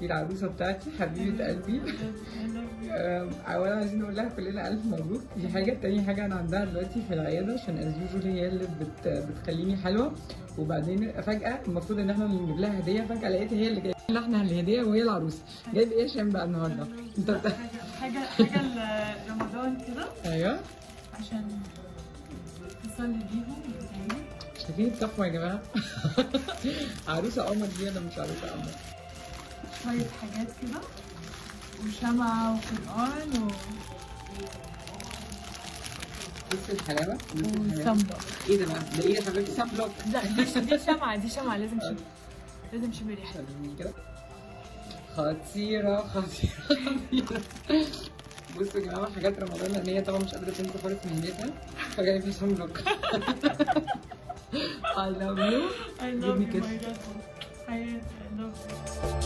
دي العروسه بتاعتي حبيبه قلبي آم، اولا عايزين نقول لها كلنا الف مبروك دي حاجه تاني حاجه انا عندها دلوقتي في العياده عشان از يوجوال هي اللي بت بتخليني حلوه وبعدين فجاه المفروض ان احنا اللي نجيب لها هديه فجاه لقيت هي اللي جايبه لنا احنا الهديه وهي العروسه جايب ايه يا شام بقى النهارده انت بت... حاجة حاجة لرمضان كده ايوه عشان تصلي بيهم وتدعي شايفين التحفه يا جماعه عروسه قمر دي ولا مش عروسه قمر شوية حاجات كده وشمعة وقرآن و... بص الحلاوه بص الحلاوه وصمبة ايه ده بقى ده ايه يا حبيبتي سام بلوك لا دي دي شمعة دي شمعة لازم شم لازم شم ريحة خليني كده خطيرة خطيرة خطيرة بصوا يا جماعة حاجات رمضان لأن هي طبعا مش قادرة تنسى خالص مهنتها فجاية في سان بلوك I love you I Give love me you kiss. my God. I I love you